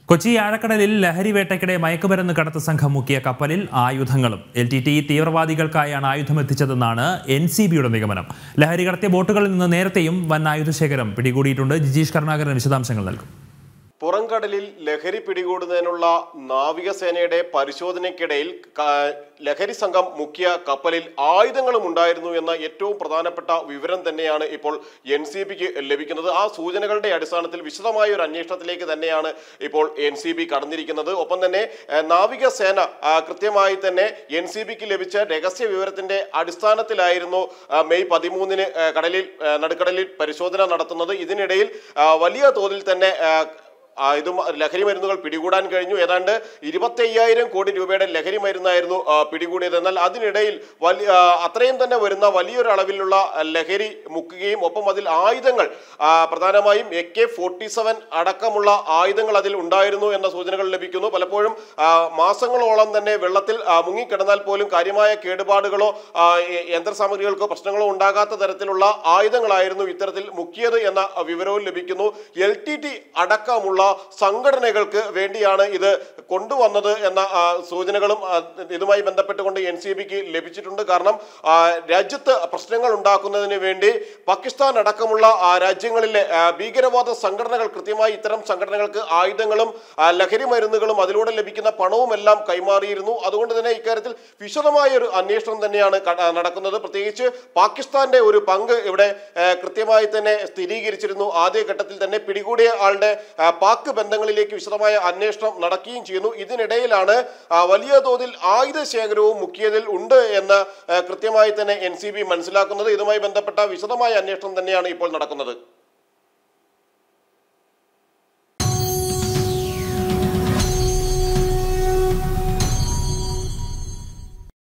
കൊച്ചി ആഴക്കടലിൽ ലഹരി വേട്ടയ്ക്കിടെ മയക്കുമരുന്ന് കടത്ത് സംഘം മുക്കിയ കപ്പലിൽ ആയുധങ്ങളും എൽ ടി ടി തീവ്രവാദികൾക്കായാണ് ആയുധം എത്തിച്ചതെന്നാണ് എൻ സി ബിയുടെ നിഗമനം ലഹരി കടത്തിയ ബോട്ടുകളിൽ നിന്ന് നേരത്തെയും വൻ ആയുധശേഖരം പിടികൂടിയിട്ടുണ്ട് ജിജീഷ് കരുണാകരൻ വിശദാംശങ്ങൾ നൽകും പുറംകടലിൽ ലഹരി പിടികൂടുന്നതിനുള്ള നാവികസേനയുടെ പരിശോധനയ്ക്കിടയിൽ ക- ലഹരി സംഘം മുക്കിയ കപ്പലിൽ ആയുധങ്ങളും ഉണ്ടായിരുന്നു എന്ന ഏറ്റവും പ്രധാനപ്പെട്ട വിവരം തന്നെയാണ് ഇപ്പോൾ എൻ സി ബിക്ക് ലഭിക്കുന്നത് ആ സൂചനകളുടെ അടിസ്ഥാനത്തിൽ വിശദമായ ഒരു അന്വേഷണത്തിലേക്ക് തന്നെയാണ് ഇപ്പോൾ എൻ സി ബി കടന്നിരിക്കുന്നത് ഒപ്പം തന്നെ ഏഹ്, നാവികസേന ആ, കൃത്യമായി തന്നെ എൻ സി ബിക്ക് ലഭിച്ച രഹസ്യ വിവരത്തിന്റെ അടിസ്ഥാനത്തിലായിരുന്നു ആ, മെയ് പതിമൂന്നിന് ഏഹ്, കടലിൽ ഏഹ്, നടുക്കടലിൽ പരിശോധന നടത്തുന്നത് ഇതിനിടയിൽ ആ, വലിയ തോതിൽ തന്നെ ആ, ആ, ഇതും ലഹരി മരുന്നുകൾ പിടികൂടാൻ കഴിഞ്ഞു ഏതാണ്ട് ഇരുപത്തി അയ്യായിരം കോടി രൂപയുടെ ലഹരി മരുന്നായിരുന്നു ആ, പിടികൂടിയത് എന്നാൽ അതിനിടയിൽ വലിയ ആ, അത്രയും തന്നെ വരുന്ന വലിയൊരു അളവിലുള്ള ആ, ലഹരി മുക്കുകയും ഒപ്പം അതിൽ ആയുധങ്ങൾ ആ, പ്രധാനമായും എ കെ ഫോർട്ടി സെവൻ അടക്കമുള്ള ആയുധങ്ങൾ അതിൽ ഉണ്ടായിരുന്നു എന്ന സൂചനകൾ ലഭിക്കുന്നു പലപ്പോഴും ആ, മാസങ്ങളോളം തന്നെ വെള്ളത്തിൽ ആ, മുങ്ങിക്കിടന്നാൽ പോലും കാര്യമായ കേടുപാടുകളോ ആ, യ- യന്ത്രസാമഗ്രികൾക്കോ പ്രശ്നങ്ങളോ ഉണ്ടാകാത്ത തരത്തിലുള്ള ആയുധങ്ങളായിരുന്നു ഇത്തരത്തിൽ മുക്കിയത് എന്ന വിവരവും ലഭിക്കുന്നു എൽ ടി ടി അടക്കമുള്ള സംഘടനകൾക്ക് വേണ്ടിയാണ് ഇത് കൊണ്ടുവന്നത് എന്ന ആ, സൂചനകളും ആ, ഇതുമായി ബന്ധപ്പെട്ടുകൊണ്ട് എൻ സി ബിക്ക് ലഭിച്ചിട്ടുണ്ട് കാരണം ആ, രാജ്യത്ത് പ്രശ്നങ്ങൾ ഉണ്ടാക്കുന്നതിന് വേണ്ടി പാകിസ്ഥാൻ അടക്കമുള്ള ആ, രാജ്യങ്ങളിലെ ആ, ഭീകരവാദ സംഘടനകൾ കൃത്യമായി ഇത്തരം സംഘടനകൾക്ക് ആയുധങ്ങളും ആ, ലഹരി മരുന്നുകളും അതിലൂടെ ലഭിക്കുന്ന പണവും എല്ലാം കൈമാറിയിരുന്നു അതുകൊണ്ട് തന്നെ ഇക്കാര്യത്തിൽ വിശദമായ ഒരു അന്വേഷണം തന്നെയാണ് ക- ആ, നടക്കുന്നത് പ്രത്യേകിച്ച് പാകിസ്ഥാന്റെ ഒരു പങ്ക് ഇവിടെ ആ, കൃത്യമായി തന്നെ സ്ഥിരീകരിച്ചിരുന്നു ആദ്യഘട്ടത്തിൽ തന്നെ പിടികൂടിയ ആളുടെ ആ, പാക് ബന്ധങ്ങളിലേക്ക് വിശദമായ അന്വേഷണം നടക്കുകയും ചെയ്യുന്നു ഇതിനിടയിലാണ് ആ, വലിയ തോതിൽ ആയുധ ശേഖരവും മുക്കിയതിൽ ഉണ്ട് എന്ന് ആ, കൃത്യമായി തന്നെ എൻ മനസ്സിലാക്കുന്നത് ഇതുമായി ബന്ധപ്പെട്ട വിശദമായ അന്വേഷണം തന്നെയാണ് ഇപ്പോൾ നടക്കുന്നത്